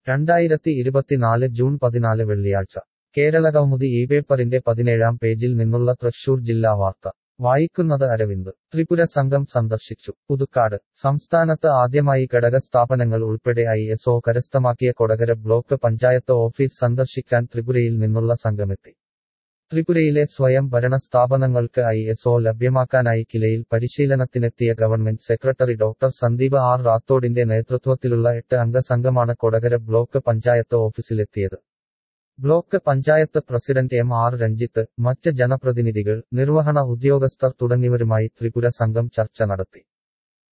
രണ്ടായിരത്തി ഇരുപത്തിനാല് ജൂൺ പതിനാല് വെള്ളിയാഴ്ച കേരളകൗമുദി ഈ പേപ്പറിന്റെ പതിനേഴാം പേജിൽ നിന്നുള്ള തൃശൂർ ജില്ലാ വാർത്ത വായിക്കുന്നത് അരവിന്ദ് ത്രിപുര സംഘം സന്ദർശിച്ചു പുതുക്കാട് സംസ്ഥാനത്ത് ആദ്യമായി ഘടക സ്ഥാപനങ്ങൾ ഉൾപ്പെടെ ഐ എസ് ഒ കരസ്ഥമാക്കിയ കൊടകര ബ്ലോക്ക് പഞ്ചായത്ത് ഓഫീസ് സന്ദർശിക്കാൻ ത്രിപുരയിൽ നിന്നുള്ള സംഘമെത്തി ത്രിപുരയിലെ സ്വയം ഭരണ സ്ഥാപനങ്ങൾക്ക് ഐ എസ് ഒ ലഭ്യമാക്കാനായി കിലയിൽ പരിശീലനത്തിനെത്തിയ government secretary doctor Sandeep R റാത്തോഡിന്റെ നേതൃത്വത്തിലുള്ള എട്ട് അംഗ സംഘമാണ് കൊടകര ബ്ലോക്ക് പഞ്ചായത്ത് ഓഫീസിലെത്തിയത് block panchayat president M R Ranjith മറ്റ് ജനപ്രതിനിധികൾ നിർവഹണ ഉദ്യോഗസ്ഥർ തുടങ്ങിയവരുമായി ത്രിപുര സംഘം ചർച്ച നടത്തി